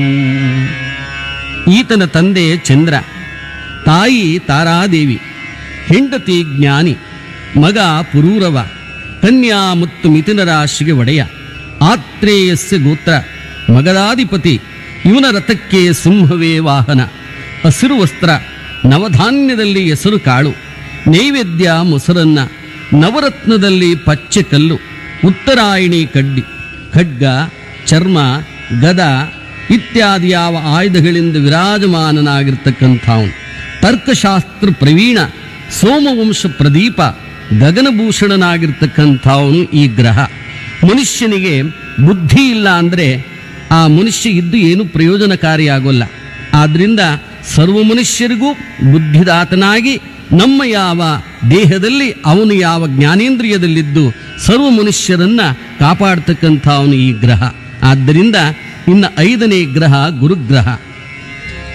ಈತನ ತಂದೆ ಚಂದ್ರ ತಾಯಿ ತಾರಾದೇವಿ ಹೆಂಡತಿ ಜ್ಞಾನಿ ಮಗ ಪುರೂರವ ಕನ್ಯಾ ಮತ್ತು ಮಿಥುನ ರಾಶಿಗೆ ಒಡೆಯ ಆತ್ರೇಯಸ್ಯ ಗೋತ್ರ ಮಗದಾಧಿಪತಿ ಇವನ ರಥಕ್ಕೆ ಸಿಂಹವೇ ವಾಹನ ಹಸಿರು ವಸ್ತ್ರ ನವಧಾನ್ಯದಲ್ಲಿ ಹೆಸರು ಕಾಳು ನೈವೇದ್ಯ ಮೊಸರನ್ನ ನವರತ್ನದಲ್ಲಿ ಪಚ್ಚೆ ಕಲ್ಲು ಉತ್ತರಾಯಣಿ ಕಡ್ಡಿ ಖಡ್ಗ ಚರ್ಮ ಗದ ಇತ್ಯಾದಿ ಯಾವ ಆಯುಧಗಳಿಂದ ವಿರಾಜಮಾನನಾಗಿರ್ತಕ್ಕಂಥವನು ತರ್ಕಶಾಸ್ತ್ರ ಪ್ರವೀಣ ಸೋಮವಂಶ ಪ್ರದೀಪ ಗಗನಭೂಷಣನಾಗಿರ್ತಕ್ಕಂಥವನು ಈ ಗ್ರಹ ಮನುಷ್ಯನಿಗೆ ಬುದ್ಧಿ ಇಲ್ಲ ಅಂದರೆ ಆ ಮನುಷ್ಯ ಇದ್ದು ಏನು ಪ್ರಯೋಜನಕಾರಿಯಾಗೋಲ್ಲ ಆದ್ರಿಂದ ಸರ್ವ ಮನುಷ್ಯರಿಗೂ ಬುದ್ಧಿದಾತನಾಗಿ ನಮ್ಮ ಯಾವ ದೇಹದಲ್ಲಿ ಅವನು ಯಾವ ಜ್ಞಾನೇಂದ್ರಿಯದಲ್ಲಿದ್ದು ಸರ್ವ ಮನುಷ್ಯರನ್ನ ಕಾಪಾಡ್ತಕ್ಕಂಥ ಅವನು ಈ ಗ್ರಹ ಆದ್ದರಿಂದ ಇನ್ನು ಐದನೇ ಗ್ರಹ ಗುರುಗ್ರಹ